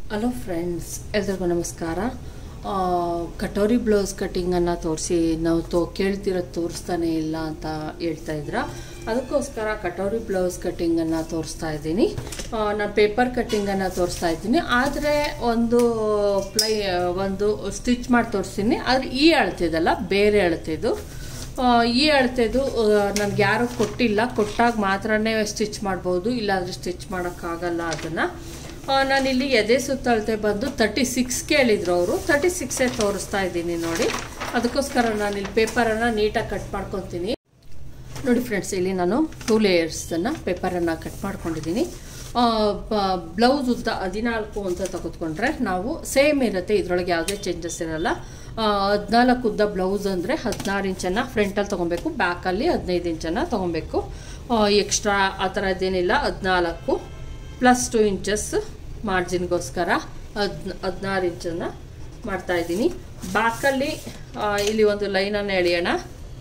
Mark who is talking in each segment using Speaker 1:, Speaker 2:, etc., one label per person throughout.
Speaker 1: hello friends ಎಲ್ರಿಗೂ ನಮಸ್ಕಾರ ಆ, ಕಟೋರಿ ಬ್ಲೌಸ್ ಕಟ್ಟಿಂಗನ್ನು ತೋರಿಸಿ ನಾವು ತೋ ಕೇಳ್ತಿರೋದು ತೋರಿಸ್ತಾನೆ ಇಲ್ಲ ಅಂತ ಹೇಳ್ತಾ ಇದ್ರ ಅದಕ್ಕೋಸ್ಕರ ಕಟೋರಿ ಬ್ಲೌಸ್ ಕಟ್ಟಿಂಗನ್ನು ತೋರಿಸ್ತಾ ಇದ್ದೀನಿ ನಾನು ಪೇಪರ್ ಕಟ್ಟಿಂಗನ್ನು ತೋರಿಸ್ತಾ ಇದ್ದೀನಿ ಆದರೆ ಒಂದು ಪ್ಲೈ ಒಂದು ಸ್ಟಿಚ್ ಮಾಡಿ ತೋರಿಸ್ತೀನಿ ಆದರೆ ಈ ಅಳತೆದಲ್ಲ ಬೇರೆ ಅಳತೆದು ಆ, ಈ ಅಳತೆದು ನನಗೆ ಯಾರು ಕೊಟ್ಟಿಲ್ಲ ಕೊಟ್ಟಾಗ ಮಾತ್ರನೇ ಸ್ಟಿಚ್ ಮಾಡ್ಬೋದು ಇಲ್ಲಾಂದರೆ ಸ್ಟಿಚ್ ಮಾಡೋಕ್ಕಾಗಲ್ಲ ಅದನ್ನು ನಾನಿಲ್ಲಿ ಎದೆ ಸುತ್ತಳತೆ ಬಂದು ತರ್ಟಿ ಸಿಕ್ಸ್ ಕೇಳಿದ್ರು ಅವರು ತರ್ಟಿ ಸಿಕ್ಸೇ ತೋರಿಸ್ತಾ ಇದ್ದೀನಿ ನೋಡಿ ಅದಕ್ಕೋಸ್ಕರ ನಾನಿಲ್ಲಿ ಪೇಪರನ್ನು ನೀಟಾಗಿ ಕಟ್ ಮಾಡ್ಕೊತೀನಿ ನೋಡಿ ಫ್ರೆಂಡ್ಸ್ ಇಲ್ಲಿ ನಾನು ಟೂ ಲೇಯರ್ಸನ್ನು ಪೇಪರನ್ನು ಕಟ್ ಮಾಡ್ಕೊಂಡಿದ್ದೀನಿ ಬ್ಲೌಸ್ ಉದ್ದ ಹದಿನಾಲ್ಕು ಅಂತ ತೆಗೆದುಕೊಂಡ್ರೆ ನಾವು ಸೇಮ್ ಇರುತ್ತೆ ಇದರೊಳಗೆ ಯಾವುದೇ ಚೇಂಜಸ್ ಇರಲ್ಲ ಹದಿನಾಲ್ಕು ಉದ್ದ ಬ್ಲೌಸ್ ಅಂದರೆ ಹದಿನಾರು ಇಂಚನ್ನು ಫ್ರಂಟಲ್ಲಿ ತೊಗೊಬೇಕು ಬ್ಯಾಕಲ್ಲಿ ಹದಿನೈದು ಇಂಚನ್ನು ತೊಗೊಬೇಕು ಎಕ್ಸ್ಟ್ರಾ ಆ ಥರದ್ದೇನಿಲ್ಲ ಹದಿನಾಲ್ಕು ಪ್ಲಸ್ ಟು ಇಂಚಸ್ ಮಾರ್ಜಿನ್ಗೋಸ್ಕರ ಹದ್ ಹದಿನಾರು ಇಂಚನ್ನು ಮಾಡ್ತಾಯಿದ್ದೀನಿ ಬ್ಯಾಕಲ್ಲಿ ಇಲ್ಲಿ ಒಂದು ಲೈನನ್ನು ಎಳೆಯೋಣ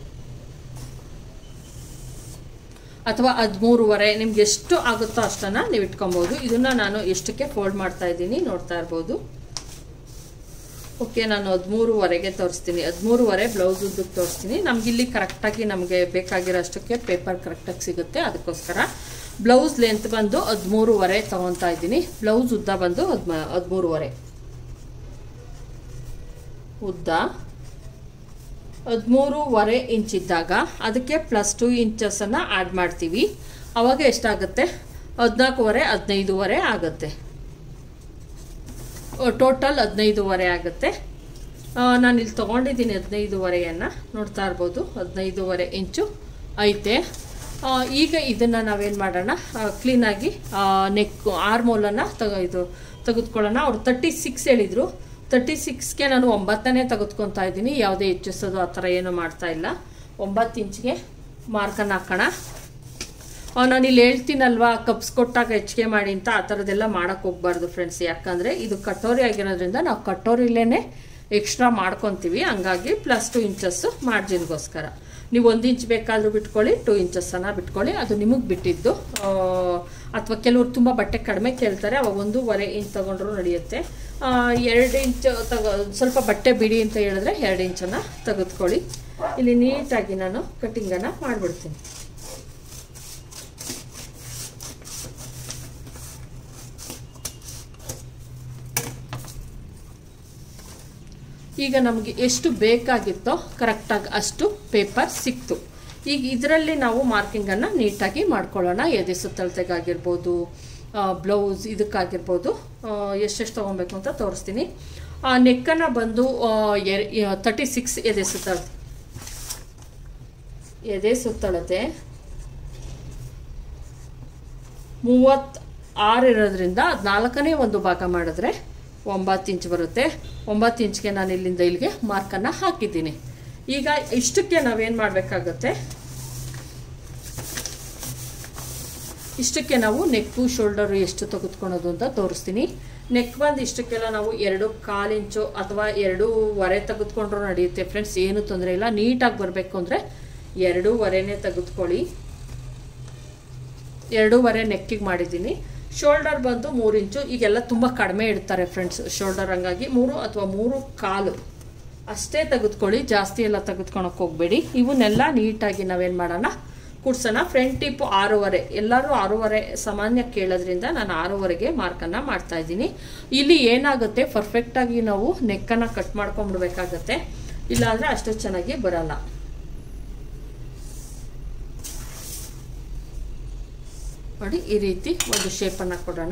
Speaker 1: ಅಥವಾ ಹದಿಮೂರುವರೆ ನಿಮ್ಗೆ ಎಷ್ಟು ಆಗುತ್ತೋ ಅಷ್ಟನ್ನು ನೀವು ಇಟ್ಕೊಬೋದು ಇದನ್ನು ನಾನು ಎಷ್ಟಕ್ಕೆ ಫೋಲ್ಡ್ ಮಾಡ್ತಾ ಇದ್ದೀನಿ ನೋಡ್ತಾ ಇರ್ಬೋದು ಓಕೆ ನಾನು ಹದಿಮೂರುವರೆಗೆ ತೋರಿಸ್ತೀನಿ ಹದಿಮೂರುವರೆ ಬ್ಲೌಸ್ ಉದ್ದಕ್ಕೆ ತೋರಿಸ್ತೀನಿ ನಮಗಿಲ್ಲಿ ಕರೆಕ್ಟಾಗಿ ನಮಗೆ ಬೇಕಾಗಿರೋ ಅಷ್ಟಕ್ಕೆ ಪೇಪರ್ ಕರೆಕ್ಟಾಗಿ ಸಿಗುತ್ತೆ ಅದಕ್ಕೋಸ್ಕರ ಬ್ಲೌಸ್ ಲೆಂತ್ ಬಂದು ಹದಿಮೂರುವರೆ ತೊಗೊತಾ ಇದ್ದೀನಿ ಬ್ಲೌಸ್ ಉದ್ದ ಬಂದು ಹದ್ಮ ಹದಿಮೂರುವರೆ ಉದ್ದ ಹದಿಮೂರುವರೆ ಇಂಚ್ ಇದ್ದಾಗ ಅದಕ್ಕೆ ಪ್ಲಸ್ ಟು ಇಂಚಸನ್ನು ಆ್ಯಡ್ ಮಾಡ್ತೀವಿ ಅವಾಗ ಎಷ್ಟಾಗುತ್ತೆ ಹದಿನಾಲ್ಕೂವರೆ ಹದಿನೈದುವರೆ ಆಗುತ್ತೆ ಟೋಟಲ್ ಹದಿನೈದುವರೆ ಆಗುತ್ತೆ ನಾನು ಇಲ್ಲಿ ತೊಗೊಂಡಿದ್ದೀನಿ ಹದಿನೈದುವರೆಯನ್ನು ನೋಡ್ತಾ ಇರ್ಬೋದು ಹದಿನೈದುವರೆ ಇಂಚು ಐತೆ ಈಗ ಇದನ್ನು ನಾವೇನು ಮಾಡೋಣ ಕ್ಲೀನಾಗಿ ನೆಕ್ ಆರ್ಮೋಲನ್ನು ತಗೋ ಇದು ತೆಗೆದುಕೊಳ್ಳೋಣ ಅವ್ರು ತರ್ಟಿ ಸಿಕ್ಸ್ ಹೇಳಿದರು ತರ್ಟಿ ಸಿಕ್ಸ್ಗೆ ನಾನು ಒಂಬತ್ತನೇ ತೆಗೆದುಕೊತಾ ಇದ್ದೀನಿ ಯಾವುದೇ ಹೆಚ್ಚಿಸೋದು ಆ ಥರ ಏನೂ ಮಾಡ್ತಾ ಇಲ್ಲ ಒಂಬತ್ತು ಇಂಚ್ಗೆ ಮಾರ್ಕನ್ನು ಹಾಕೋಣ ನಾನು ಇಲ್ಲಿ ಹೇಳ್ತೀನಲ್ವಾ ಕಪ್ಸ್ ಕೊಟ್ಟಾಗ ಹೆಚ್ಚಿಗೆ ಮಾಡಿ ಅಂತ ಆ ಥರದ್ದೆಲ್ಲ ಮಾಡೋಕ್ಕೆ ಹೋಗ್ಬಾರ್ದು ಫ್ರೆಂಡ್ಸ್ ಯಾಕಂದರೆ ಇದು ಕಟೋರಿ ಆಗಿರೋದ್ರಿಂದ ನಾವು ಕಟೋರಿಲೇ ಎಕ್ಸ್ಟ್ರಾ ಮಾಡ್ಕೊತೀವಿ ಹಂಗಾಗಿ ಪ್ಲಸ್ ಟು ಇಂಚಸ್ಸು ಮಾರ್ಜಿನ್ಗೋಸ್ಕರ ನೀವು ಒಂದು ಇಂಚ್ ಬೇಕಾದರೂ ಬಿಟ್ಕೊಳ್ಳಿ ಟೂ ಇಂಚಸ್ಸನ್ನು ಬಿಟ್ಕೊಳ್ಳಿ ಅದು ನಿಮಗೆ ಬಿಟ್ಟಿದ್ದು ಅಥವಾ ಕೆಲವ್ರು ತುಂಬ ಬಟ್ಟೆ ಕಡಿಮೆ ಕೇಳ್ತಾರೆ ಅವಾಗ ಒಂದೂವರೆ ಇಂಚ್ ತೊಗೊಂಡ್ರು ನಡೆಯುತ್ತೆ ಎರಡು ಇಂಚ್ ತಗೋ ಸ್ವಲ್ಪ ಬಟ್ಟೆ ಬಿಡಿ ಅಂತ ಹೇಳಿದ್ರೆ ಎರಡು ಇಂಚನ್ನು ತೆಗೆದುಕೊಳ್ಳಿ ಇಲ್ಲಿ ನೀಟಾಗಿ ನಾನು ಕಟ್ಟಿಂಗನ್ನು ಮಾಡಿಬಿಡ್ತೀನಿ ಈಗ ನಮಗೆ ಎಷ್ಟು ಬೇಕಾಗಿತ್ತೋ ಕರೆಕ್ಟಾಗಿ ಅಷ್ಟು ಪೇಪರ್ ಸಿಕ್ತು ಈಗ ಇದರಲ್ಲಿ ನಾವು ಮಾರ್ಕಿಂಗನ್ನು ನೀಟಾಗಿ ಮಾಡ್ಕೊಳ್ಳೋಣ ಎದೆ ಸುತ್ತಳತೆಗಾಗಿರ್ಬೋದು ಬ್ಲೌಸ್ ಇದಕ್ಕಾಗಿರ್ಬೋದು ಎಷ್ಟೆಷ್ಟು ತೊಗೊಬೇಕು ಅಂತ ತೋರಿಸ್ತೀನಿ ನೆಕ್ಕನ್ನು ಬಂದು ತರ್ಟಿ ಸಿಕ್ಸ್ ಎದೆ ಸುತ್ತಳತೆ ಎದೆ ಸುತ್ತಳತೆ ಮೂವತ್ತು ಆರು ಇರೋದ್ರಿಂದ ಅದು ನಾಲ್ಕನೇ ಒಂದು ಭಾಗ ಮಾಡಿದ್ರೆ ಒಂಬತ್ತು ಇಂಚ್ ಬರುತ್ತೆ ಒಂಬತ್ತು ಇಂಚ್ಗೆ ನಾನು ಇಲ್ಲಿಂದ ಇಲ್ಲಿಗೆ ಮಾರ್ಕನ್ನು ಹಾಕಿದ್ದೀನಿ ಈಗ ಇಷ್ಟಕ್ಕೆ ನಾವೇನು ಮಾಡಬೇಕಾಗತ್ತೆ ಇಷ್ಟಕ್ಕೆ ನಾವು ನೆಕ್ಕು ಶೋಲ್ಡರು ಎಷ್ಟು ತೆಗೆದುಕೊಳೋದು ಅಂತ ತೋರಿಸ್ತೀನಿ ನೆಕ್ ಬಂದು ಇಷ್ಟಕ್ಕೆಲ್ಲ ನಾವು ಎರಡು ಕಾಲು ಇಂಚು ಅಥವಾ ಎರಡೂವರೆ ತೆಗೆದುಕೊಂಡ್ರೂ ನಡೆಯುತ್ತೆ ಫ್ರೆಂಡ್ಸ್ ಏನು ತೊಂದರೆ ಇಲ್ಲ ನೀಟಾಗಿ ಬರಬೇಕು ಅಂದರೆ ಎರಡೂವರೆನೇ ತೆಗೆದುಕೊಳ್ಳಿ ಎರಡೂವರೆ ನೆಕ್ಕಿಗೆ ಮಾಡಿದ್ದೀನಿ ಶೋಲ್ಡರ್ ಬಂದು ಮೂರು ಇಂಚು ಈಗೆಲ್ಲ ತುಂಬ ಕಡಿಮೆ ಇಡ್ತಾರೆ ಫ್ರೆಂಡ್ಸ್ ಶೋಲ್ಡರ್ ಹಂಗಾಗಿ ಮೂರು ಅಥವಾ ಮೂರು ಕಾಲು ಅಷ್ಟೇ ತೆಗೆದುಕೊಳ್ಳಿ ಜಾಸ್ತಿ ಎಲ್ಲ ತೆಗೆದುಕೊಳಕ್ಕೆ ಹೋಗಬೇಡಿ ಇವನ್ನೆಲ್ಲ ನೀಟಾಗಿ ನಾವೇನು ಮಾಡೋಣ ಕುಡ್ಸೋಣ ಫ್ರಂಟ್ ಟಿಪ್ಪು ಆರೂವರೆ ಎಲ್ಲರೂ ಆರೂವರೆ ಸಾಮಾನ್ಯ ಕೇಳೋದ್ರಿಂದ ನಾನು ಆರೂವರೆಗೆ ಮಾರ್ಕನ್ನು ಮಾಡ್ತಾ ಇದ್ದೀನಿ ಇಲ್ಲಿ ಏನಾಗುತ್ತೆ ಪರ್ಫೆಕ್ಟಾಗಿ ನಾವು ನೆಕ್ಕನ್ನು ಕಟ್ ಮಾಡ್ಕೊಂಡ್ಬಿಡ್ಬೇಕಾಗತ್ತೆ ಇಲ್ಲಾಂದರೆ ಅಷ್ಟು ಚೆನ್ನಾಗಿ ಬರಲ್ಲ ನೋಡಿ ಈ ರೀತಿ ಒಂದು ಶೇಪನ್ನು ಕೊಡೋಣ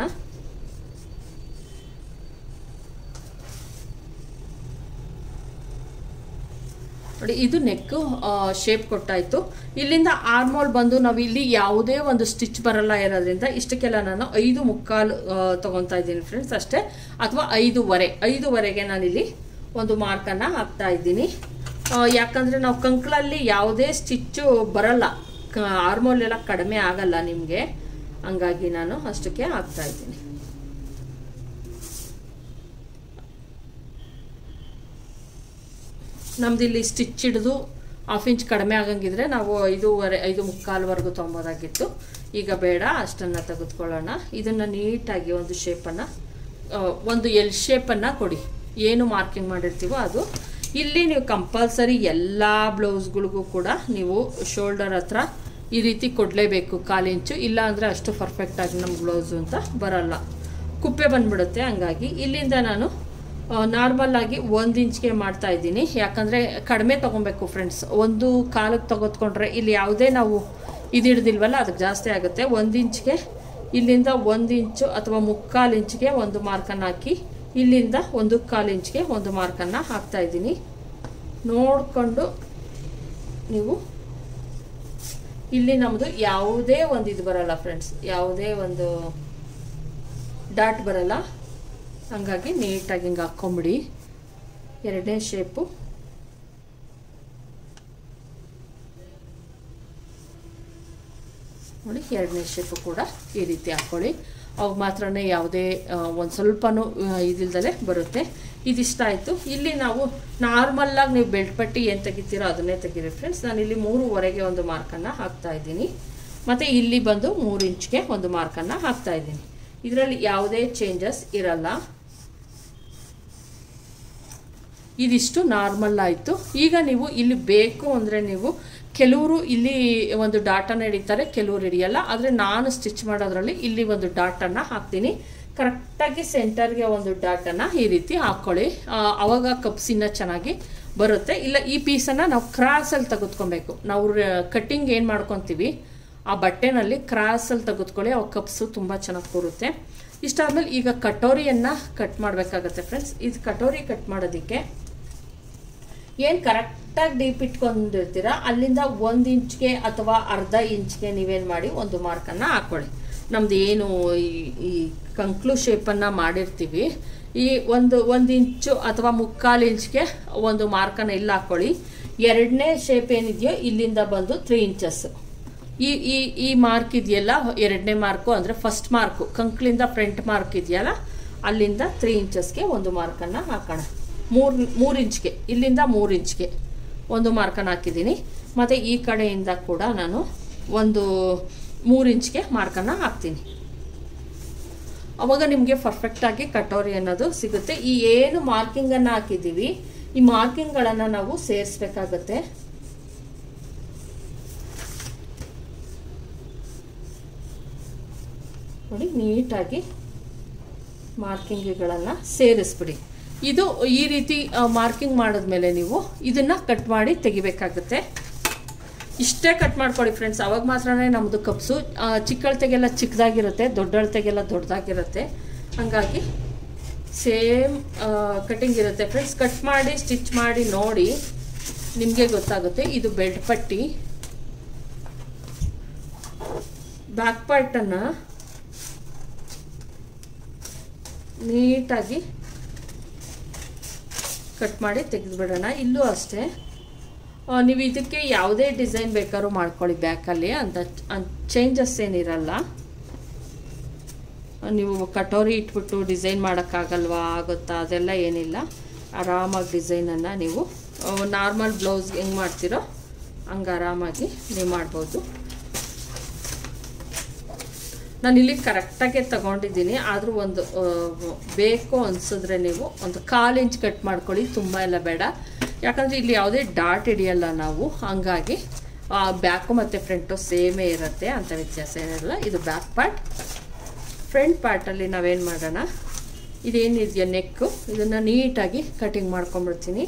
Speaker 1: ನೋಡಿ ಇದು ನೆಕ್ಕು ಶೇಪ್ ಕೊಟ್ಟಾಯಿತು ಇಲ್ಲಿಂದ ಆರ್ಮೋಲ್ ಬಂದು ನಾವು ಇಲ್ಲಿ ಯಾವುದೇ ಒಂದು ಸ್ಟಿಚ್ ಬರಲ್ಲ ಇರೋದ್ರಿಂದ ಇಷ್ಟಕ್ಕೆಲ್ಲ ನಾನು ಐದು ಮುಕ್ಕಾಲು ತೊಗೊತಾ ಇದ್ದೀನಿ ಫ್ರೆಂಡ್ಸ್ ಅಷ್ಟೇ ಅಥವಾ ಐದೂವರೆ ಐದೂವರೆಗೆ ನಾನಿಲ್ಲಿ ಒಂದು ಮಾರ್ಕನ್ನು ಹಾಕ್ತಾ ಇದ್ದೀನಿ ಯಾಕಂದರೆ ನಾವು ಕಂಕ್ಳಲ್ಲಿ ಯಾವುದೇ ಸ್ಟಿಚ್ಚು ಬರಲ್ಲ ಆರ್ಮೋಲ್ ಎಲ್ಲ ಕಡಿಮೆ ಆಗಲ್ಲ ನಿಮಗೆ ಹಂಗಾಗಿ ನಾನು ಅಷ್ಟಕ್ಕೆ ಹಾಕ್ತಾ ಇದ್ದೀನಿ ನಮ್ದು ಇಲ್ಲಿ ಸ್ಟಿಚ್ ಹಿಡಿದು ಹಾಫ್ ಇಂಚ್ ಕಡಿಮೆ ಆಗಂಗಿದ್ರೆ ನಾವು ಐದೂವರೆ ಐದು ಮುಕ್ಕಾಲ್ವರೆಗೂ ತೊಗೊಬೋದಾಗಿತ್ತು ಈಗ ಬೇಡ ಅಷ್ಟನ್ನು ತೆಗೆದುಕೊಳ್ಳೋಣ ಇದನ್ನು ನೀಟಾಗಿ ಒಂದು ಶೇಪನ್ನು ಆ, ಒಂದು ಎಲ್ ಶೇಪನ್ನು ಕೊಡಿ ಏನು ಮಾರ್ಕಿಂಗ್ ಮಾಡಿರ್ತೀವೋ ಅದು ಇಲ್ಲಿ ನೀವು ಕಂಪಲ್ಸರಿ ಎಲ್ಲ ಬ್ಲೌಸ್ಗಳಿಗೂ ಕೂಡ ನೀವು ಶೋಲ್ಡರ್ ಹತ್ರ ಈ ರೀತಿ ಕೊಡಲೇಬೇಕು ಕಾಲು ಇಂಚು ಇಲ್ಲ ಅಂದರೆ ಅಷ್ಟು ಪರ್ಫೆಕ್ಟಾಗಿ ನಮ್ಮ ಬ್ಲೌಸು ಅಂತ ಬರಲ್ಲ ಕುಪ್ಪೆ ಬಂದ್ಬಿಡುತ್ತೆ ಹಂಗಾಗಿ ಇಲ್ಲಿಂದ ನಾನು ನಾರ್ಮಲ್ ಆಗಿ ಒಂದು ಇಂಚ್ಗೆ ಮಾಡ್ತಾ ಇದ್ದೀನಿ ಯಾಕಂದರೆ ಕಡಿಮೆ ತೊಗೊಬೇಕು ಫ್ರೆಂಡ್ಸ್ ಒಂದು ಕಾಲಕ್ಕೆ ತೆಗೆದುಕೊಂಡ್ರೆ ಇಲ್ಲಿ ಯಾವುದೇ ನಾವು ಇದು ಹಿಡ್ದಿಲ್ವಲ್ಲ ಅದಕ್ಕೆ ಜಾಸ್ತಿ ಆಗುತ್ತೆ ಒಂದು ಇಂಚ್ಗೆ ಇಲ್ಲಿಂದ ಒಂದು ಇಂಚು ಅಥವಾ ಮುಕ್ಕಾಲು ಇಂಚ್ಗೆ ಒಂದು ಮಾರ್ಕನ್ನು ಹಾಕಿ ಇಲ್ಲಿಂದ ಒಂದು ಕಾಲು ಇಂಚ್ಗೆ ಒಂದು ಮಾರ್ಕನ್ನು ಹಾಕ್ತಾ ಇದ್ದೀನಿ ನೋಡಿಕೊಂಡು ನೀವು ಇಲ್ಲಿ ನಮ್ಮದು ಯಾವುದೇ ಒಂದು ಇದು ಬರಲ್ಲ ಫ್ರೆಂಡ್ಸ್ ಯಾವುದೇ ಒಂದು ಡಾಟ್ ಬರಲ್ಲ ಹಂಗಾಗಿ ನೀಟಾಗಿ ಹಿಂಗೆ ಹಾಕ್ಕೊಂಬಿಡಿ ಎರಡನೇ ಶೇಪು ನೋಡಿ ಎರಡನೇ ಶೇಪು ಕೂಡ ಈ ರೀತಿ ಹಾಕ್ಕೊಳ್ಳಿ ಅವಾಗ ಮಾತ್ರನೇ ಯಾವುದೇ ಒಂದು ಸ್ವಲ್ಪನೂ ಇದಿಲ್ದಲೆ ಬರುತ್ತೆ ಇದಿಷ್ಟ ಆಯಿತು ಇಲ್ಲಿ ನಾವು ನಾರ್ಮಲ್ಲಾಗಿ ನೀವು ಬೆಲ್ಟ್ ಪಟ್ಟಿ ಏನು ತೆಗಿತೀರೋ ಅದನ್ನೇ ತೆಗೀರಿ ಫ್ರೆಂಡ್ಸ್ ನಾನು ಇಲ್ಲಿ ಮೂರುವರೆಗೆ ಒಂದು ಮಾರ್ಕನ್ನು ಹಾಕ್ತಾ ಇದ್ದೀನಿ ಮತ್ತು ಇಲ್ಲಿ ಬಂದು ಮೂರು ಇಂಚ್ಗೆ ಒಂದು ಮಾರ್ಕನ್ನು ಹಾಕ್ತಾ ಇದ್ದೀನಿ ಇದರಲ್ಲಿ ಯಾವುದೇ ಚೇಂಜಸ್ ಇರಲ್ಲ ಇದಿಷ್ಟು ನಾರ್ಮಲ್ ಆಯಿತು ಈಗ ನೀವು ಇಲ್ಲಿ ಬೇಕು ಅಂದರೆ ನೀವು ಕೆಲವರು ಇಲ್ಲಿ ಒಂದು ಡಾಟನ್ನು ಹಿಡಿತಾರೆ ಕೆಲವರು ಹಿಡಿಯಲ್ಲ ಆದರೆ ನಾನು ಸ್ಟಿಚ್ ಮಾಡೋದ್ರಲ್ಲಿ ಇಲ್ಲಿ ಒಂದು ಡಾಟನ್ನು ಹಾಕ್ತೀನಿ ಕರೆಕ್ಟಾಗಿ ಸೆಂಟರ್ಗೆ ಒಂದು ಡಾಟನ್ನು ಈ ರೀತಿ ಹಾಕ್ಕೊಳ್ಳಿ ಆ, ಅವಾಗ ಕಪ್ಸಿನ ಚೆನ್ನಾಗಿ ಬರುತ್ತೆ ಇಲ್ಲ ಈ ಪೀಸನ್ನು ನಾವು ಕ್ರಾಸಲ್ಲಿ ತೆಗೆದುಕೊಬೇಕು ನಾವು ಕಟ್ಟಿಂಗ್ ಏನು ಮಾಡ್ಕೊತೀವಿ ಆ ಬಟ್ಟೆನಲ್ಲಿ ಕ್ರಾಸಲ್ಲಿ ತೆಗೆದುಕೊಳ್ಳಿ ಅವಾಗ ಕಪ್ಸು ತುಂಬ ಚೆನ್ನಾಗಿ ಕೂರುತ್ತೆ ಇಷ್ಟಾದ್ಮೇಲೆ ಈಗ ಕಟೋರಿಯನ್ನು ಕಟ್ ಮಾಡಬೇಕಾಗತ್ತೆ ಫ್ರೆಂಡ್ಸ್ ಇದು ಕಟೋರಿ ಕಟ್ ಮಾಡೋದಕ್ಕೆ ಏನು ಕರೆಕ್ಟಾಗಿ ಡೀಪ್ ಇಟ್ಕೊಂಡಿರ್ತೀರ ಅಲ್ಲಿಂದ ಒಂದು ಇಂಚ್ಗೆ ಅಥವಾ ಅರ್ಧ ಇಂಚ್ಗೆ ನೀವೇನು ಮಾಡಿ ಒಂದು ಮಾರ್ಕನ್ನು ಹಾಕ್ಕೊಳ್ಳಿ ನಮ್ದು ಏನು ಈ- ಈ ಕಂಕ್ಲು ಶೇಪನ್ನು ಮಾಡಿರ್ತೀವಿ ಈ ಒಂದು ಒಂದು ಇಂಚು ಅಥವಾ ಮುಕ್ಕಾಲು ಇಂಚ್ಗೆ ಒಂದು ಮಾರ್ಕನ್ನು ಇಲ್ಲಿ ಹಾಕ್ಕೊಳ್ಳಿ ಎರಡನೇ ಶೇಪ್ ಏನಿದೆಯೋ ಇಲ್ಲಿಂದ ಬಂದು ತ್ರೀ ಇಂಚಸ್ ಈ ಈ ಈ ಮಾರ್ಕ್ ಇದೆಯಲ್ಲ ಎರಡನೇ ಮಾರ್ಕು ಅಂದರೆ ಫಸ್ಟ್ ಮಾರ್ಕು ಕಂಕ್ಲಿಂದ ಫ್ರಂಟ್ ಮಾರ್ಕ್ ಇದೆಯಲ್ಲ ಅಲ್ಲಿಂದ ತ್ರೀ ಇಂಚಸ್ಗೆ ಒಂದು ಮಾರ್ಕನ್ನು ಹಾಕೋಣ ಮೂರು ಮೂರು ಇಂಚ್ಗೆ ಇಲ್ಲಿಂದ ಮೂರು ಇಂಚ್ಗೆ ಒಂದು ಮಾರ್ಕನ್ನು ಹಾಕಿದ್ದೀನಿ ಮತ್ತು ಈ ಕಡೆಯಿಂದ ಕೂಡ ನಾನು ಒಂದು ಮೂರು ಇಂಚ್ಗೆ ಮಾರ್ಕನ್ನು ಹಾಕ್ತೀನಿ ಅವಾಗ ನಿಮಗೆ ಪರ್ಫೆಕ್ಟಾಗಿ ಕಟೋರಿ ಅನ್ನೋದು ಸಿಗುತ್ತೆ ಈ ಏನು ಮಾರ್ಕಿಂಗನ್ನು ಹಾಕಿದ್ದೀವಿ ಈ ಮಾರ್ಕಿಂಗ್ಗಳನ್ನು ನಾವು ಸೇರಿಸ್ಬೇಕಾಗತ್ತೆ ನೋಡಿ ನೀಟಾಗಿ ಮಾರ್ಕಿಂಗ್ಗಳನ್ನು ಸೇರಿಸ್ಬಿಡಿ ಇದು ಈ ರೀತಿ ಮಾರ್ಕಿಂಗ್ ಮಾಡಿದ್ಮೇಲೆ ನೀವು ಇದನ್ನು ಕಟ್ ಮಾಡಿ ತೆಗಿಬೇಕಾಗುತ್ತೆ ಇಷ್ಟೇ ಕಟ್ ಮಾಡ್ಕೊಳ್ಳಿ ಫ್ರೆಂಡ್ಸ್ ಅವಾಗ ಮಾತ್ರನೇ ನಮ್ಮದು ಕಪ್ಸು ಆ, ಚಿಕ್ಕ ಅಳತೆಗೆಲ್ಲ ಚಿಕ್ಕದಾಗಿರುತ್ತೆ ದೊಡ್ಡ ಅಳತೆಗೆಲ್ಲ ದೊಡ್ಡದಾಗಿರುತ್ತೆ ಹಾಗಾಗಿ ಸೇಮ್ ಕಟಿಂಗ್ ಇರುತ್ತೆ ಫ್ರೆಂಡ್ಸ್ ಕಟ್ ಮಾಡಿ ಸ್ಟಿಚ್ ಮಾಡಿ ನೋಡಿ ನಿಮಗೆ ಗೊತ್ತಾಗುತ್ತೆ ಇದು ಬೆಲ್ಟ್ ಪಟ್ಟಿ ಬ್ಯಾಕ್ ಪಾರ್ಟನ್ನು ನೀಟಾಗಿ ಕಟ್ ಮಾಡಿ ತೆಗೆದುಬಿಡೋಣ ಇಲ್ಲೂ ಅಷ್ಟೇ ಆ, ನೀವು ಇದಕ್ಕೆ ಯಾವುದೇ ಡಿಸೈನ್ ಬೇಕಾದ್ರೂ ಮಾಡ್ಕೊಳ್ಳಿ ಬ್ಯಾಕಲ್ಲಿ ಅಂತ ಚೇಂಜಸ್ ಏನಿರಲ್ಲ ಆ, ನೀವು ಕಟೋರಿ ಇಟ್ಬಿಟ್ಟು ಡಿಸೈನ್ ಮಾಡೋಕ್ಕಾಗಲ್ವಾ ಆಗುತ್ತಾ ಅದೆಲ್ಲ ಏನಿಲ್ಲ ಆರಾಮಾಗಿ ಡಿಸೈನನ್ನು ನೀವು ನಾರ್ಮಲ್ ಬ್ಲೌಸ್ ಹೆಂಗೆ ಮಾಡ್ತೀರೋ ಹಂಗೆ ಆರಾಮಾಗಿ ನೀವು ಮಾಡ್ಬೋದು ನಾನು ಇಲ್ಲಿ ಕರೆಕ್ಟಾಗೆ ತಗೊಂಡಿದ್ದೀನಿ ಆದರೂ ಒಂದು ಆ, ಬೇಕು ಅನಿಸಿದ್ರೆ ನೀವು ಒಂದು ಕಾಲು ಇಂಚ್ ಕಟ್ ಮಾಡ್ಕೊಳ್ಳಿ ತುಂಬ ಎಲ್ಲ ಬೇಡ ಯಾಕಂದರೆ ಇಲ್ಲಿ ಯಾವುದೇ ಡಾಟ್ ಹಿಡಿಯಲ್ಲ ನಾವು ಹಂಗಾಗಿ ಬ್ಯಾಕು ಮತ್ತು ಫ್ರಂಟು ಸೇಮೇ ಇರುತ್ತೆ ಅಂತ ವ್ಯತ್ಯಾಸ ಏನಿರಲ್ಲ ಇದು ಬ್ಯಾಕ್ ಪಾರ್ಟ್ ಫ್ರಂಟ್ ಪಾರ್ಟಲ್ಲಿ ನಾವೇನು ಮಾಡೋಣ ಇದೇನಿದೆಯಾ ನೆಕ್ಕು ಇದನ್ನು ನೀಟಾಗಿ ಕಟಿಂಗ್ ಮಾಡ್ಕೊಂಬಿಡ್ತೀನಿ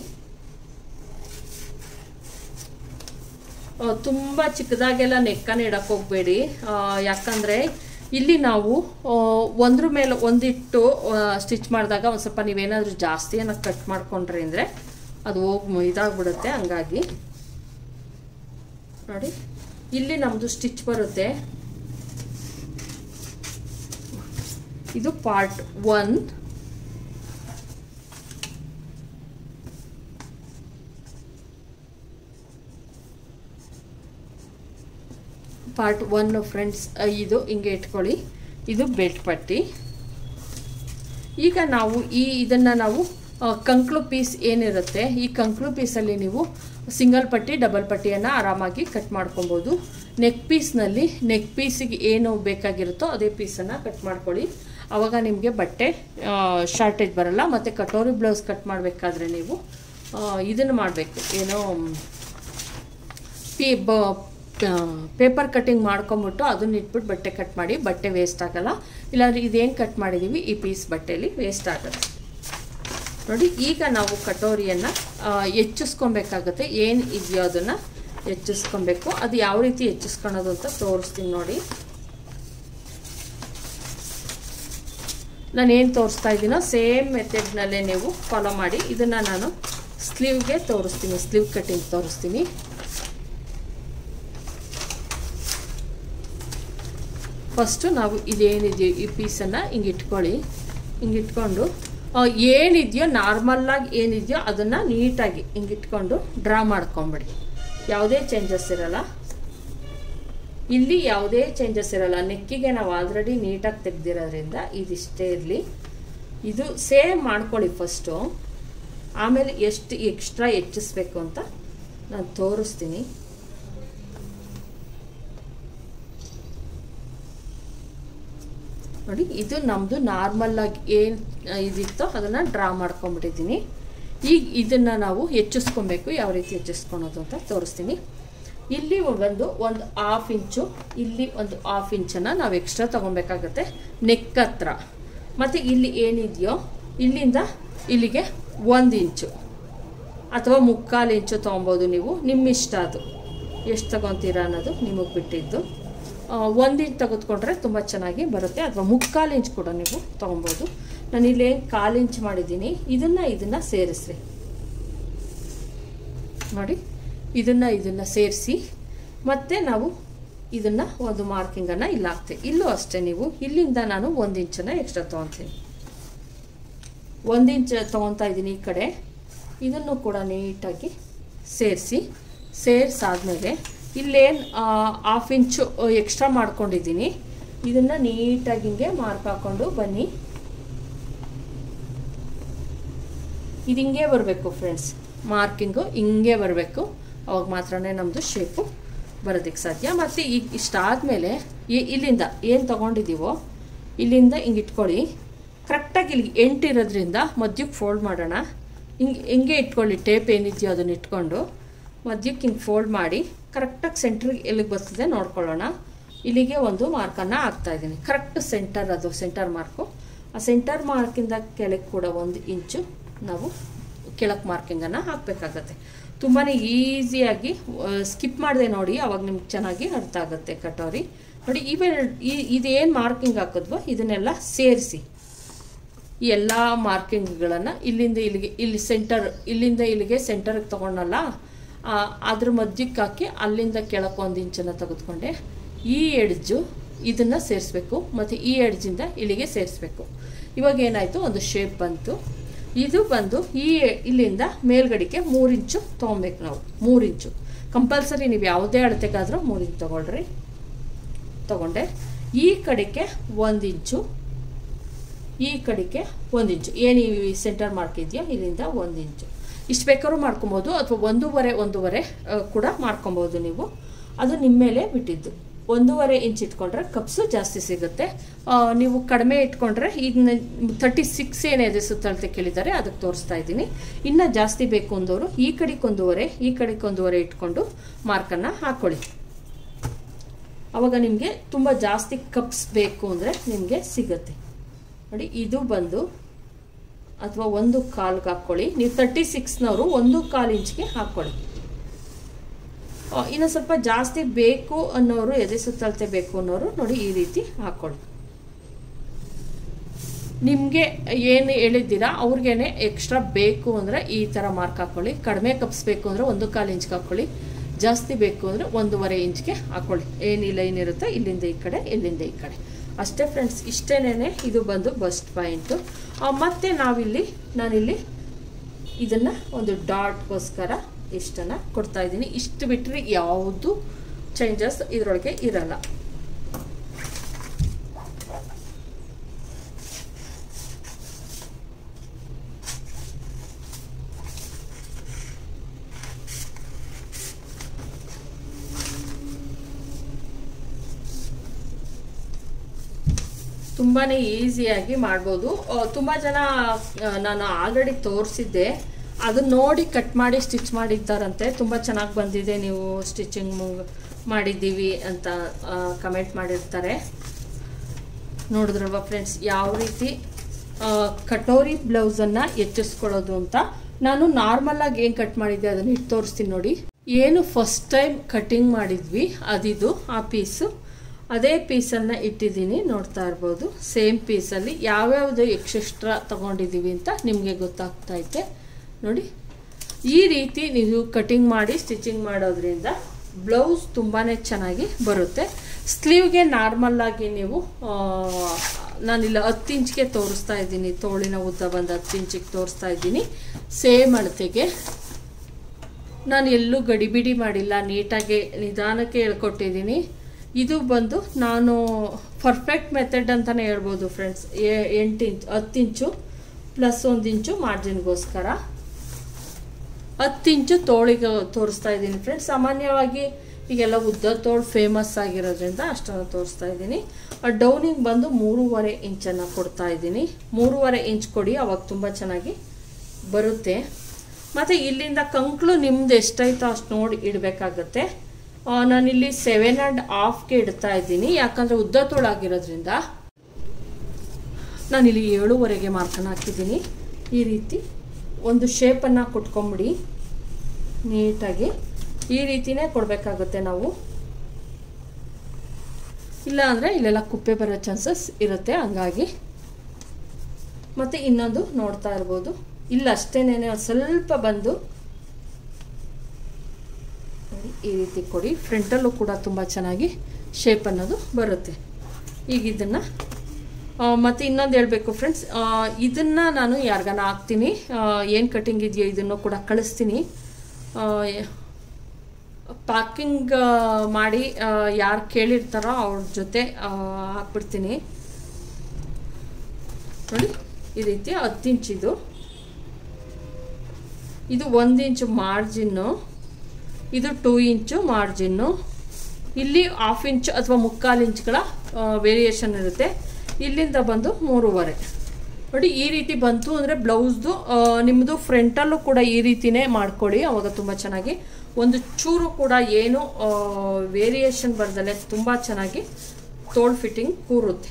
Speaker 1: ತುಂಬ ಚಿಕ್ಕದಾಗೆಲ್ಲ ನೆಕ್ಕನ್ನು ಇಡಕ್ಕೆ ಹೋಗಬೇಡಿ ಯಾಕಂದರೆ ಇಲ್ಲಿ ನಾವು ಆ, ಒಂದ್ರ ಮೇಲೆ ಒಂದಿಟ್ಟು ಸ್ಟಿಚ್ ಮಾಡಿದಾಗ ಒಂದು ಸ್ವಲ್ಪ ನೀವೇನಾದರೂ ಜಾಸ್ತಿ ಏನೋ ಕಟ್ ಮಾಡ್ಕೊಂಡ್ರಿ ಅಂದರೆ ಅದು ಹೋಗಿ ಇದಾಗ್ಬಿಡುತ್ತೆ ಹಂಗಾಗಿ ನೋಡಿ ಇಲ್ಲಿ ನಮ್ಮದು ಸ್ಟಿಚ್ ಬರುತ್ತೆ ಇದು part one part one friends ಇದು ಹಿಂಗೆ ಇಟ್ಕೊಳ್ಳಿ ಇದು ಬೆಲ್ಟ್ ಪಟ್ಟಿ ಈಗ ನಾವು ಈ ಇದನ್ನು ನಾವು ಆ, ಕಂಕ್ಳು ಪೀಸ್ ಏನಿರುತ್ತೆ ಈ ಕಂಕ್ಳು ಪೀಸಲ್ಲಿ ನೀವು ಸಿಂಗಲ್ ಪಟ್ಟಿ ಡಬಲ್ ಪಟ್ಟಿಯನ್ನು ಆರಾಮಾಗಿ ಕಟ್ ಮಾಡ್ಕೊಬೋದು ನೆಕ್ ಪೀಸ್ನಲ್ಲಿ ನೆಕ್ ಪೀಸಿಗೆ ಏನು ಬೇಕಾಗಿರುತ್ತೋ ಅದೇ ಪೀಸನ್ನು ಕಟ್ ಮಾಡ್ಕೊಳ್ಳಿ ಆವಾಗ ನಿಮಗೆ ಬಟ್ಟೆ ಶಾರ್ಟೇಜ್ ಬರಲ್ಲ ಮತ್ತು ಕಟೋರಿ ಬ್ಲೌಸ್ ಕಟ್ ಮಾಡಬೇಕಾದ್ರೆ ನೀವು ಇದನ್ನು ಮಾಡಬೇಕು ಏನೋ ಪಿ ಬ ಪೇಪರ್ ಕಟ್ಟಿಂಗ್ ಮಾಡ್ಕೊಂಬಿಟ್ಟು ಅದನ್ನ ಇಟ್ಬಿಟ್ಟು ಬಟ್ಟೆ ಕಟ್ ಮಾಡಿ ಬಟ್ಟೆ ವೇಸ್ಟ್ ಆಗಲ್ಲ ಇಲ್ಲಾಂದರೆ ಇದೇನು ಕಟ್ ಮಾಡಿದ್ದೀವಿ ಈ ಪೀಸ್ ಬಟ್ಟೆಯಲ್ಲಿ ವೇಸ್ಟ್ ಆಗುತ್ತೆ ನೋಡಿ ಈಗ ನಾವು ಕಟೋರಿಯನ್ನು ಹೆಚ್ಚಿಸ್ಕೊಬೇಕಾಗುತ್ತೆ ಏನು ಇದೆಯೋ ಅದನ್ನು ಹೆಚ್ಚಿಸ್ಕೊಬೇಕು ಅದು ಯಾವ ರೀತಿ ಹೆಚ್ಚಿಸ್ಕೊಳೋದು ಅಂತ ತೋರಿಸ್ತೀನಿ ನೋಡಿ ನಾನು ಏನು ತೋರಿಸ್ತಾ ಇದ್ದೀನೋ ಸೇಮ್ ಮೆಥಡ್ನಲ್ಲೇ ನೀವು ಫಾಲೋ ಮಾಡಿ ಇದನ್ನು ನಾನು ಸ್ಲೀವ್ಗೆ ತೋರಿಸ್ತೀನಿ ಸ್ಲೀವ್ ಕಟ್ಟಿಂಗ್ ತೋರಿಸ್ತೀನಿ ಫಸ್ಟು ನಾವು ಇದೇನಿದೆಯೋ ಈ ಪೀಸನ್ನು ಹಿಂಗೆ ಇಟ್ಕೊಳ್ಳಿ ಹಿಂಗೆ ಇಟ್ಕೊಂಡು ಏನಿದೆಯೋ ನಾರ್ಮಲ್ಲಾಗಿ ಏನಿದೆಯೋ ಅದನ್ನು ನೀಟಾಗಿ ಹಿಂಗೆ ಇಟ್ಕೊಂಡು ಡ್ರಾ ಮಾಡ್ಕೊಂಬಿಡಿ ಯಾವುದೇ ಚೇಂಜಸ್ ಇರಲ್ಲ ಇಲ್ಲಿ ಯಾವುದೇ ಚೇಂಜಸ್ ಇರಲ್ಲ ನೆಕ್ಕಿಗೆ ನಾವು ಆಲ್ರೆಡಿ ನೀಟಾಗಿ ತೆಗ್ದಿರೋದ್ರಿಂದ ಇದಿಷ್ಟೇ ಇರಲಿ ಇದು ಸೇಮ್ ಮಾಡ್ಕೊಳ್ಳಿ ಫಸ್ಟು ಆಮೇಲೆ ಎಷ್ಟು ಎಕ್ಸ್ಟ್ರಾ ಹೆಚ್ಚಿಸ್ಬೇಕು ಅಂತ ನಾನು ತೋರಿಸ್ತೀನಿ ನೋಡಿ ಇದು ನಮ್ಮದು ನಾರ್ಮಲ್ಲಾಗಿ ಏನು ಇದಿತ್ತೋ ಅದನ್ನು ಡ್ರಾ ಮಾಡ್ಕೊಂಬಿಟ್ಟಿದ್ದೀನಿ ಈಗ ಇದನ್ನು ನಾವು ಹೆಚ್ಚಿಸ್ಕೊಬೇಕು ಯಾವ ರೀತಿ ಹೆಚ್ಚಿಸ್ಕೊಳೋದು ಅಂತ ತೋರಿಸ್ತೀನಿ ಇಲ್ಲಿ ಒಂದು ಒಂದು ಹಾಫ್ ಇಂಚು ಇಲ್ಲಿ ಒಂದು ಹಾಫ್ ಇಂಚನ್ನು ನಾವು ಎಕ್ಸ್ಟ್ರಾ ತೊಗೊಬೇಕಾಗತ್ತೆ ನೆಕ್ ಹತ್ರ ಮತ್ತು ಇಲ್ಲಿ ಏನಿದೆಯೋ ಇಲ್ಲಿಂದ ಇಲ್ಲಿಗೆ ಒಂದು ಇಂಚು ಅಥವಾ ಮುಕ್ಕಾಲು ಇಂಚು ತೊಗೊಬೋದು ನೀವು ನಿಮ್ಮ ಇಷ್ಟ ಅದು ಎಷ್ಟು ತೊಗೊತೀರಾ ಅನ್ನೋದು ನಿಮಗೆ ಬಿಟ್ಟಿದ್ದು ಒಂದು ಇಂಚ್ ತೆಗೆದುಕೊಂಡ್ರೆ ತುಂಬ ಚೆನ್ನಾಗಿ ಬರುತ್ತೆ ಅಥವಾ ಮುಕ್ಕಾಲು ಇಂಚ್ ಕೂಡ ನೀವು ತೊಗೊಬೋದು ನಾನು ಇಲ್ಲಿ ಕಾಲು ಇಂಚ್ ಮಾಡಿದ್ದೀನಿ ಇದನ್ನು ಇದನ್ನು ಸೇರಿಸ್ರಿ ನೋಡಿ ಇದನ್ನು ಇದನ್ನು ಸೇರಿಸಿ ಮತ್ತೆ ನಾವು ಇದನ್ನು ಒಂದು ಮಾರ್ಕಿಂಗನ್ನು ಇಲ್ಲಿ ಹಾಕ್ತೀವಿ ಇಲ್ಲೂ ಅಷ್ಟೇ ನೀವು ಇಲ್ಲಿಂದ ನಾನು ಒಂದು ಇಂಚನ್ನು ಎಕ್ಸ್ಟ್ರಾ ತೊಗೊತೀನಿ ಒಂದು ಇಂಚ್ ತೊಗೊತಾ ಇದ್ದೀನಿ ಈ ಕಡೆ ಇದನ್ನು ಕೂಡ ನೀಟಾಗಿ ಸೇರಿಸಿ ಸೇರಿಸಾದ್ಮೇಲೆ ಇಲ್ಲೇನು ಹಾಫ್ ಇಂಚು ಎಕ್ಸ್ಟ್ರಾ ಮಾಡ್ಕೊಂಡಿದ್ದೀನಿ ಇದನ್ನು ನೀಟಾಗಿ ಹಿಂಗೆ ಮಾರ್ಕ್ ಹಾಕ್ಕೊಂಡು ಬನ್ನಿ ಇದು ಹಿಂಗೆ ಬರಬೇಕು ಫ್ರೆಂಡ್ಸ್ ಮಾರ್ಕಿಂಗು ಹಿಂಗೆ ಬರಬೇಕು ಅವಾಗ ಮಾತ್ರನೇ ನಮ್ಮದು ಶೇಪು ಬರೋದಕ್ಕೆ ಸಾಧ್ಯ ಮತ್ತು ಈಗ ಇಷ್ಟಾದಮೇಲೆ ಇಲ್ಲಿಂದ ಏನು ತೊಗೊಂಡಿದ್ದೀವೋ ಇಲ್ಲಿಂದ ಹಿಂಗೆ ಇಟ್ಕೊಳ್ಳಿ ಕರೆಕ್ಟಾಗಿ ಇಲ್ಲಿಗೆ ಎಂಟಿರೋದ್ರಿಂದ ಮಧ್ಯಕ್ಕೆ ಫೋಲ್ಡ್ ಮಾಡೋಣ ಹಿಂಗೆ ಹಿಂಗೆ ಇಟ್ಕೊಳ್ಳಿ ಟೇಪ್ ಏನಿದೆಯೋ ಅದನ್ನು ಇಟ್ಕೊಂಡು ಮಧ್ಯಕ್ಕೆ ಹಿಂಗೆ ಫೋಲ್ಡ್ ಮಾಡಿ ಕರೆಕ್ಟಾಗಿ ಸೆಂಟ್ರಿಗೆ ಎಲ್ಲಿಗೆ ಬರ್ತದೆ ನೋಡ್ಕೊಳ್ಳೋಣ ಇಲ್ಲಿಗೆ ಒಂದು ಮಾರ್ಕನ್ನು ಹಾಕ್ತಾಯಿದ್ದೀನಿ ಕರೆಕ್ಟ್ ಸೆಂಟರ್ ಅದು ಸೆಂಟರ್ ಮಾರ್ಕು ಆ ಸೆಂಟರ್ ಮಾರ್ಕಿಂದ ಕೆಳಗೆ ಕೂಡ ಒಂದು ಇಂಚು ನಾವು ಕೆಳಕ್ಕೆ ಮಾರ್ಕಿಂಗನ್ನು ಹಾಕಬೇಕಾಗತ್ತೆ ತುಂಬಾ ಈಸಿಯಾಗಿ ಸ್ಕಿಪ್ ಮಾಡಿದೆ ನೋಡಿ ಅವಾಗ ನಿಮ್ಗೆ ಚೆನ್ನಾಗಿ ಅರ್ಥ ಆಗುತ್ತೆ ಕಟೋರಿ ನೋಡಿ ಇವೆರಡು ಈ ಇದೇನು ಮಾರ್ಕಿಂಗ್ ಹಾಕಿದ್ವೋ ಇದನ್ನೆಲ್ಲ ಸೇರಿಸಿ ಈ ಎಲ್ಲ ಮಾರ್ಕಿಂಗ್ಗಳನ್ನು ಇಲ್ಲಿಂದ ಇಲ್ಲಿಗೆ ಇಲ್ಲಿ ಸೆಂಟರ್ ಇಲ್ಲಿಂದ ಇಲ್ಲಿಗೆ ಸೆಂಟರ್ಗೆ ತೊಗೊಂಡಲ್ಲ ಅದ್ರ ಮಧ್ಯಕ್ಕೆ ಹಾಕಿ ಅಲ್ಲಿಂದ ಕೆಳಕ್ಕೆ ಒಂದು ಇಂಚನ್ನು ತೆಗೆದುಕೊಂಡೆ ಈ ಎಡ್ಜು ಇದನ್ನು ಸೇರಿಸ್ಬೇಕು ಮತ್ತು ಈ ಎಡ್ಜಿಂದ ಇಲ್ಲಿಗೆ ಸೇರಿಸ್ಬೇಕು ಇವಾಗ ಏನಾಯಿತು ಒಂದು ಶೇಪ್ ಬಂತು ಇದು ಬಂದು ಈ ಇಲ್ಲಿಂದ ಮೇಲ್ಗಡೆಗೆ ಮೂರು ಇಂಚು ತೊಗೊಬೇಕು ನಾವು ಮೂರು ಇಂಚು ಕಂಪಲ್ಸರಿ ನೀವು ಯಾವುದೇ ಅಳತೆಗಾದರೂ ಮೂರು ಇಂಚು ತೊಗೊಳ್ರಿ ತೊಗೊಂಡೆ ಈ ಕಡೆಗೆ ಒಂದು ಇಂಚು ಈ ಕಡೆಗೆ ಒಂದು ಇಂಚು ಏನು ಈ ಸೆಂಟರ್ ಮಾರ್ಕ್ ಇದೆಯೋ ಇಲ್ಲಿಂದ ಒಂದು ಇಂಚು ಇಷ್ಟು ಬೇಕಾದ್ರೂ ಮಾಡ್ಕೊಬೋದು ಅಥವಾ ಒಂದೂವರೆ ಒಂದೂವರೆ ಕೂಡ ಮಾಡ್ಕೊಬೋದು ನೀವು ಅದು ನಿಮ್ಮ ಮೇಲೆ ಬಿಟ್ಟಿದ್ದು ಒಂದೂವರೆ ಇಂಚ್ ಇಟ್ಕೊಂಡ್ರೆ ಕಪ್ಸು ಜಾಸ್ತಿ ಸಿಗುತ್ತೆ ನೀವು ಕಡಿಮೆ ಇಟ್ಕೊಂಡ್ರೆ ಈಗ ತರ್ಟಿ ಸಿಕ್ಸ್ ಏನಿದೆ ಸುತ್ತಳತೆ ಕೇಳಿದ್ದಾರೆ ಅದಕ್ಕೆ ತೋರಿಸ್ತಾ ಇದ್ದೀನಿ ಇನ್ನು ಜಾಸ್ತಿ ಬೇಕು ಅಂದವರು ಈ ಕಡೆಗೆ ಒಂದೂವರೆ ಈ ಕಡೆಗೆ ಒಂದೂವರೆ ಇಟ್ಕೊಂಡು ಮಾರ್ಕನ್ನು ಹಾಕ್ಕೊಳ್ಳಿ ಅವಾಗ ನಿಮಗೆ ತುಂಬ ಜಾಸ್ತಿ ಕಪ್ಸ್ ಬೇಕು ಅಂದರೆ ನಿಮಗೆ ಸಿಗುತ್ತೆ ನೋಡಿ ಇದು ಬಂದು ಅಥವಾ ಒಂದು ಕಾಲ್ಗೆ ಹಾಕ್ಕೊಳ್ಳಿ ನೀವು ತರ್ಟಿ ಸಿಕ್ಸ್ನವರು ಒಂದು ಕಾಲು ಇಂಚ್ಗೆ ಹಾಕ್ಕೊಳ್ಳಿ ಇನ್ನು ಸ್ವಲ್ಪ ಜಾಸ್ತಿ ಬೇಕು ಅನ್ನೋರು ಎದೆ ಸುತ್ತಳತೆ ಬೇಕು ಅನ್ನೋರು ನೋಡಿ ಈ ರೀತಿ ಹಾಕ್ಕೊಳ್ಳಿ ನಿಮಗೆ ಏನು ಹೇಳಿದ್ದೀರಾ ಅವ್ರಿಗೇನೆ ಎಕ್ಸ್ಟ್ರಾ ಬೇಕು ಅಂದರೆ ಈ ಥರ ಮಾರ್ಕ್ ಹಾಕ್ಕೊಳ್ಳಿ ಕಡಿಮೆ ಕಪ್ಸ್ ಬೇಕು ಅಂದರೆ ಒಂದು ಕಾಲು ಇಂಚ್ಗೆ ಹಾಕ್ಕೊಳ್ಳಿ ಜಾಸ್ತಿ ಬೇಕು ಅಂದರೆ ಒಂದೂವರೆ ಇಂಚ್ಗೆ ಹಾಕ್ಕೊಳ್ಳಿ ಏನು ಲೈನ್ ಇರುತ್ತೋ ಇಲ್ಲಿಂದ ಈ ಕಡೆ ಇಲ್ಲಿಂದ ಈ ಕಡೆ ಅಷ್ಟೇ ಫ್ರೆಂಡ್ಸ್ ಇಷ್ಟೇನೇ ಇದು ಬಂದು ಬಸ್ಟ್ ಪಾಯಿಂಟು ಮತ್ತು ನಾವಿಲ್ಲಿ ನಾನಿಲ್ಲಿ ಇದನ್ನು ಒಂದು ಡಾಟ್ಗೋಸ್ಕರ ಇಷ್ಟನ್ನು ಕೊಡ್ತಾ ಇದ್ದೀನಿ ಇಷ್ಟು ಬಿಟ್ಟರೆ ಯಾವುದು ಚೇಂಜಸ್ ಇದರೊಳಗೆ ಇರಲ್ಲ ತುಂಬಾ ಈಸಿಯಾಗಿ ಮಾಡ್ಬೋದು ತುಂಬ ಜನ ಆ, ನಾನು ಆಲ್ರೆಡಿ ತೋರಿಸಿದ್ದೆ ಅದನ್ನ ನೋಡಿ ಕಟ್ ಮಾಡಿ ಸ್ಟಿಚ್ ಮಾಡಿದ್ದಾರಂತೆ ತುಂಬ ಚೆನ್ನಾಗಿ ಬಂದಿದೆ ನೀವು ಸ್ಟಿಚಿಂಗ್ ಮಾಡಿದ್ದೀವಿ ಅಂತ ಕಮೆಂಟ್ ಮಾಡಿರ್ತಾರೆ ನೋಡಿದ್ರಲ್ವ ಫ್ರೆಂಡ್ಸ್ ಯಾವ ರೀತಿ ಆ, ಕಟೋರಿ ಬ್ಲೌಸನ್ನು ಹೆಚ್ಚಿಸ್ಕೊಳ್ಳೋದು ಅಂತ ನಾನು ನಾರ್ಮಲ್ ಆಗಿ ಏನು ಕಟ್ ಮಾಡಿದ್ದೆ ಅದನ್ನ ಇಟ್ಟು ತೋರಿಸ್ತೀನಿ ನೋಡಿ ಏನು ಫಸ್ಟ್ ಟೈಮ್ ಕಟಿಂಗ್ ಮಾಡಿದ್ವಿ ಅದಿದು ಆ ಪೀಸು ಅದೇ ಪೀಸನ್ನು ಇಟ್ಟಿದ್ದೀನಿ ನೋಡ್ತಾ ಇರ್ಬೋದು ಸೇಮ್ ಪೀಸಲ್ಲಿ ಯಾವ್ಯಾವುದು ಎಕ್ಸ್ಟ್ರಾ ತಗೊಂಡಿದ್ದೀವಿ ಅಂತ ನಿಮಗೆ ಗೊತ್ತಾಗ್ತೈತೆ ನೋಡಿ ಈ ರೀತಿ ನೀವು ಕಟಿಂಗ್ ಮಾಡಿ ಸ್ಟಿಚಿಂಗ್ ಮಾಡೋದ್ರಿಂದ ಬ್ಲೌಸ್ ತುಂಬಾ ಚೆನ್ನಾಗಿ ಬರುತ್ತೆ ಸ್ಲೀವ್ಗೆ ನಾರ್ಮಲ್ ಆಗಿ ನೀವು ಆ, ನಾನಿಲ್ಲ ಹತ್ತು ಇಂಚ್ಗೆ ತೋರಿಸ್ತಾ ಇದ್ದೀನಿ ತೋಳಿನ ಉದ್ದ ಬಂದು ಹತ್ತು ಇಂಚಿಗೆ ತೋರಿಸ್ತಾ ಇದ್ದೀನಿ ಸೇಮ್ ಅಳತೆಗೆ ನಾನು ಎಲ್ಲೂ ಗಡಿಬಿಡಿ ಮಾಡಿಲ್ಲ ನೀಟಾಗಿ ನಿಧಾನಕ್ಕೆ ಹೇಳ್ಕೊಟ್ಟಿದ್ದೀನಿ ಇದು ಬಂದು ನಾನು ಪರ್ಫೆಕ್ಟ್ ಮೆಥಡ್ ಅಂತಲೇ ಹೇಳ್ಬೋದು ಫ್ರೆಂಡ್ಸ್ ಎಂಟು ಇಂಚ್ ಹತ್ತು ಇಂಚು ಪ್ಲಸ್ ಒಂದು ಇಂಚು ಮಾರ್ಜಿನ್ಗೋಸ್ಕರ ಹತ್ತು ಇಂಚು ತೋಳಿಗೆ ತೋರಿಸ್ತಾ ಇದ್ದೀನಿ ಫ್ರೆಂಡ್ಸ್ ಸಾಮಾನ್ಯವಾಗಿ ಈಗೆಲ್ಲ ಉದ್ದ ತೋಳು ಫೇಮಸ್ ಆಗಿರೋದ್ರಿಂದ ಅಷ್ಟನ್ನು ತೋರಿಸ್ತಾ ಇದ್ದೀನಿ ಡೌನಿಗೆ ಬಂದು ಮೂರುವರೆ ಇಂಚನ್ನು ಕೊಡ್ತಾ ಇದ್ದೀನಿ ಮೂರುವರೆ ಇಂಚ್ ಕೊಡಿ ಅವಾಗ ತುಂಬ ಚೆನ್ನಾಗಿ ಬರುತ್ತೆ ಮತ್ತು ಇಲ್ಲಿಂದ ಕಂಕ್ಳು ನಿಮ್ದು ಎಷ್ಟಾಯ್ತೋ ಅಷ್ಟು ನೋಡಿ ಇಡಬೇಕಾಗತ್ತೆ ನಾನಿಲ್ಲಿ ಸೆವೆನ್ ಆ್ಯಂಡ್ ಹಾಫ್ಗೆ ಇಡ್ತಾ ಇದ್ದೀನಿ ಯಾಕಂದರೆ ಉದ್ದ ತೋಳಾಗಿರೋದ್ರಿಂದ ನಾನಿಲ್ಲಿ ಏಳುವರೆಗೆ ಮಾರ್ಕನ್ನು ಹಾಕಿದ್ದೀನಿ ಈ ರೀತಿ ಒಂದು ಶೇಪನ್ನು ಕೊಟ್ಕೊಂಬಿಡಿ ನೀಟಾಗಿ ಈ ರೀತಿನೇ ಕೊಡಬೇಕಾಗುತ್ತೆ ನಾವು ಇಲ್ಲ ಅಂದರೆ ಇಲ್ಲೆಲ್ಲ ಕುಪ್ಪೆ ಬರೋ ಚಾನ್ಸಸ್ ಇರುತ್ತೆ ಹಂಗಾಗಿ ಮತ್ತು ಇನ್ನೊಂದು ನೋಡ್ತಾ ಇರ್ಬೋದು ಇಲ್ಲ ಅಷ್ಟೇನೇನೆ ಸ್ವಲ್ಪ ಬಂದು ನೋಡಿ, ಈ ರೀತಿ ಕೊಡಿ ಫ್ರಂಟಲ್ಲೂ ಕೂಡ ತುಂಬ ಚೆನ್ನಾಗಿ ಶೇಪ್ ಅನ್ನೋದು ಬರುತ್ತೆ ಈಗ ಇದನ್ನು ಮತ್ತು ಇನ್ನೊಂದು ಹೇಳಬೇಕು ಫ್ರೆಂಡ್ಸ್ ಇದನ್ನು ನಾನು ಯಾರಿಗಾನ ಹಾಕ್ತೀನಿ ಏನು ಕಟಿಂಗ್ ಇದೆಯೋ ಇದನ್ನು ಕೂಡ ಕಳಿಸ್ತೀನಿ ಪ್ಯಾಕಿಂಗ್ ಮಾಡಿ ಯಾರು ಕೇಳಿರ್ತಾರೋ ಅವ್ರ ಜೊತೆ ಆ, ಹಾಕ್ಬಿಡ್ತೀನಿ ನೋಡಿ ಈ ರೀತಿ ಹತ್ತು ಇಂಚಿದು ಇದು ಒಂದು ಇಂಚು ಮಾರ್ಜಿನ್ನು ಇದು ಟೂ ಇಂಚು ಮಾರ್ಜಿನ್ನು ಇಲ್ಲಿ ಹಾಫ್ ಇಂಚ್ ಅಥವಾ ಮುಕ್ಕಾಲು ಇಂಚ್ಗಳ ವೇರಿಯೇಷನ್ ಇರುತ್ತೆ ಇಲ್ಲಿಂದ ಬಂದು ಮೂರುವರೆ ನೋಡಿ ಈ ರೀತಿ ಬಂತು ಅಂದರೆ ಬ್ಲೌಸ್ದು ನಿಮ್ಮದು ಫ್ರಂಟಲ್ಲೂ ಕೂಡ ಈ ರೀತಿನೇ ಮಾಡ್ಕೊಳ್ಳಿ ಅವಾಗ ತುಂಬ ಚೆನ್ನಾಗಿ ಒಂದು ಚೂರು ಕೂಡ ಏನು ವೇರಿಯೇಷನ್ ಬರ್ದಲೆ ತುಂಬ ಚೆನ್ನಾಗಿ ತೋಳ್ ಫಿಟ್ಟಿಂಗ್ ಕೂರುತ್ತೆ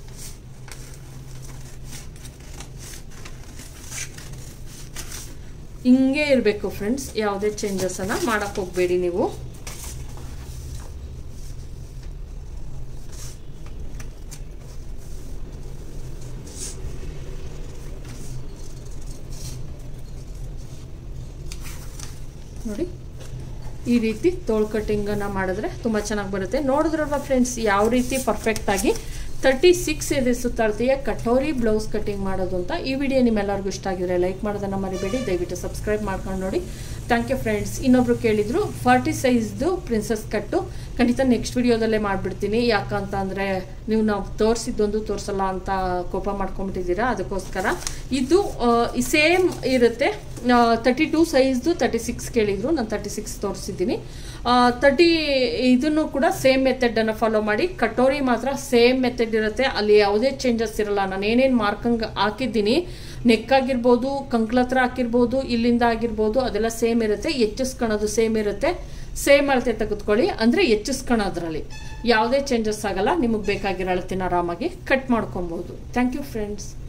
Speaker 1: ಹಿಂಗೆ ಇರಬೇಕು ಫ್ರೆಂಡ್ಸ್ ಯಾವುದೇ ಚೇಂಜಸನ್ನು ಮಾಡೋಕ್ಕೆ ಹೋಗಬೇಡಿ ನೀವು ನೋಡಿ ಈ ರೀತಿ ತೋಳು ಕಟ್ಟಿಂಗನ್ನು ಮಾಡಿದ್ರೆ ತುಂಬ ಚೆನ್ನಾಗಿ ಬರುತ್ತೆ ನೋಡಿದ್ರಲ್ವ ಫ್ರೆಂಡ್ಸ್ ಯಾವ ರೀತಿ ಪರ್ಫೆಕ್ಟಾಗಿ ತರ್ಟಿ ಸಿಕ್ಸ್ ಇದೆ ಸುತ್ತಾಡ್ತೀಯ ಕಟೋರಿ ಬ್ಲೌಸ್ ಕಟ್ಟಿಂಗ್ ಮಾಡೋದು ಅಂತ ಈ ವಿಡಿಯೋ ನಿಮ್ಮೆಲ್ಲರಿಗೂ ಇಷ್ಟ ಆಗಿದ್ರೆ ಲೈಕ್ ಮಾಡೋದನ್ನು ಮರಿಬೇಡಿ ದಯವಿಟ್ಟು ಸಬ್ಸ್ಕ್ರೈಬ್ ಮಾಡ್ಕೊಂಡು ನೋಡಿ ಥ್ಯಾಂಕ್ ಯು ಫ್ರೆಂಡ್ಸ್ ಇನ್ನೊಬ್ರು ಕೇಳಿದ್ರು ಫಾರ್ಟಿ ಸೈಜ್ದು ಪ್ರಿನ್ಸಸ್ ಕಟ್ಟು ಖಂಡಿತ ನೆಕ್ಸ್ಟ್ ವಿಡಿಯೋದಲ್ಲೇ ಮಾಡಿಬಿಡ್ತೀನಿ ಯಾಕಂತ ಅಂದರೆ ನೀವು ನಾವು ತೋರಿಸಿದ್ದೊಂದು ತೋರಿಸಲ್ಲ ಅಂತ ಕೋಪ ಮಾಡ್ಕೊಂಬಿಟ್ಟಿದ್ದೀರಾ ಅದಕ್ಕೋಸ್ಕರ ಇದು ಸೇಮ್ ಇರುತ್ತೆ ತರ್ಟಿ ಟೂ ಸೈಜ್ದು ತರ್ಟಿ ಸಿಕ್ಸ್ ಕೇಳಿದ್ರು ನಾನು ತರ್ಟಿ ಸಿಕ್ಸ್ ತೋರಿಸಿದ್ದೀನಿ ತರ್ಟಿ ಇದನ್ನು ಕೂಡ ಸೇಮ್ ಮೆಥಡನ್ನು ಫಾಲೋ ಮಾಡಿ ಕಟೋರಿ ಮಾತ್ರ ಸೇಮ್ ಮೆಥಡ್ ಇರುತ್ತೆ ಅಲ್ಲಿ ಯಾವುದೇ ಚೇಂಜಸ್ ಇರಲ್ಲ ನಾನು ಏನೇನು ಮಾರ್ಕಂಗ್ ಹಾಕಿದ್ದೀನಿ ನೆಕ್ ಆಗಿರ್ಬೋದು ಕಂಕ್ಳ ಹತ್ರ ಹಾಕಿರ್ಬೋದು ಇಲ್ಲಿಂದ ಆಗಿರ್ಬೋದು ಅದೆಲ್ಲ ಸೇಮ್ ಇರುತ್ತೆ ಹೆಚ್ಚಿಸ್ಕೊಳೋದು ಸೇಮ್ ಇರುತ್ತೆ ಸೇಮ್ ಅಳತೆ ತೆಗೆದುಕೊಳ್ಳಿ ಅಂದರೆ ಹೆಚ್ಚಿಸ್ಕೊಳೋದ್ರಲ್ಲಿ ಯಾವುದೇ ಚೇಂಜಸ್ ಆಗಲ್ಲ ನಿಮಗೆ ಬೇಕಾಗಿರೋ ಅಳತೆನ ಆರಾಮಾಗಿ ಕಟ್ ಮಾಡ್ಕೊಬೋದು ಥ್ಯಾಂಕ್ ಯು ಫ್ರೆಂಡ್ಸ್